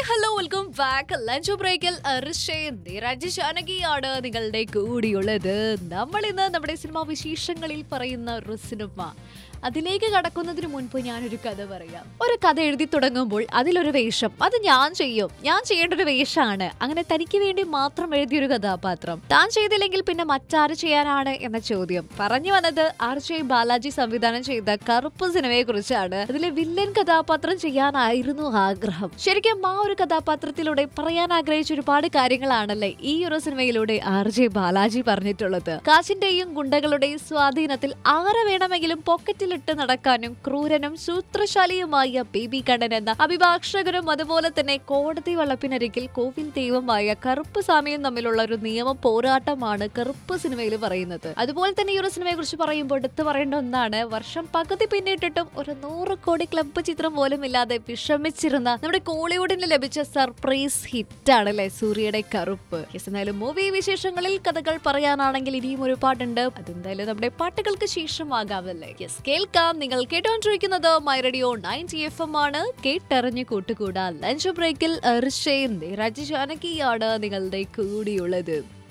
hello welcome back lunch ബ്രേക്കിൽ രാജ ജാനകിയാണ് നിങ്ങളുടെ കൂടിയുള്ളത് നമ്മൾ ഇന്ന് നമ്മുടെ സിനിമാ വിശേഷങ്ങളിൽ പറയുന്ന ഒരു സിനിമ അതിലേക്ക് കടക്കുന്നതിന് മുൻപ് ഞാനൊരു കഥ പറയാം ഒരു കഥ എഴുതി തുടങ്ങുമ്പോൾ അതിലൊരു വേഷം അത് ഞാൻ ചെയ്യും ഞാൻ ചെയ്യേണ്ട ഒരു വേഷമാണ് അങ്ങനെ തനിക്ക് വേണ്ടി മാത്രം എഴുതിയൊരു കഥാപാത്രം താൻ ചെയ്തില്ലെങ്കിൽ പിന്നെ മറ്റാര് ചെയ്യാനാണ് എന്ന ചോദ്യം പറഞ്ഞു വന്നത് ആർ ജെ ബാലാജി സംവിധാനം ചെയ്ത കറുപ്പ് സിനിമയെ കുറിച്ചാണ് അതിലെ വില്ലൻ കഥാപാത്രം ചെയ്യാനായിരുന്നു ആഗ്രഹം ശരിക്കും ആ ഒരു കഥാപാത്രത്തിലൂടെ പറയാൻ ആഗ്രഹിച്ച ഒരുപാട് കാര്യങ്ങളാണല്ലേ ഈ ഒരു സിനിമയിലൂടെ ആർ ജെ ബാലാജി പറഞ്ഞിട്ടുള്ളത് കാശിന്റെയും ഗുണ്ടകളുടെയും സ്വാധീനത്തിൽ ആരെ വേണമെങ്കിലും പോക്കറ്റിലിട്ട് നടക്കാനും ക്രൂരനും സൂത്രശാലിയുമായ ബേബി കണ്ണൻ എന്ന അഭിഭാഷകനും അതുപോലെ തന്നെ കോടതി വളപ്പിനരികിൽ കോവിൽ ദൈവമായ കറുപ്പ് സ്വാമിയും തമ്മിലുള്ള ഒരു നിയമ പോരാട്ടമാണ് കറുപ്പ് സിനിമയിൽ പറയുന്നത് അതുപോലെ തന്നെ ഈ ഒരു സിനിമയെ കുറിച്ച് പറയുമ്പോൾ എടുത്തു പറയേണ്ട ഒന്നാണ് വർഷം പകുതി പിന്നിട്ടിട്ടും ഒരു നൂറ് കോടി ക്ലബ്ബ് ചിത്രം പോലും ഇല്ലാതെ വിഷമിച്ചിരുന്ന നമ്മുടെ കോളിവുഡിന് ലഭിച്ച സർപ്രൈസ് ഹിറ്റ് ആണ് അല്ലെ സൂര്യയുടെ കറുപ്പ് Yes, എന്നാലും മൂവി വിശേഷങ്ങളിൽ കഥകൾ പറയാനാണെങ്കിൽ ഇനിയും ഒരുപാടുണ്ട് അതെന്തായാലും നമ്മുടെ പാട്ടുകൾക്ക് ശേഷമാകാമല്ലേ യെസ് കേൾക്കാം നിങ്ങൾ കേട്ടോണ്ടിരിക്കുന്നത് my radio ninety F M ആണ് കേട്ടറിഞ്ഞ് കൂട്ടുകൂടാ ലഞ്ച് ബ്രേക്കിൽ ഋഷേ രാജ ജാനകിയാണ് നിങ്ങളുടെ കൂടിയുള്ളത്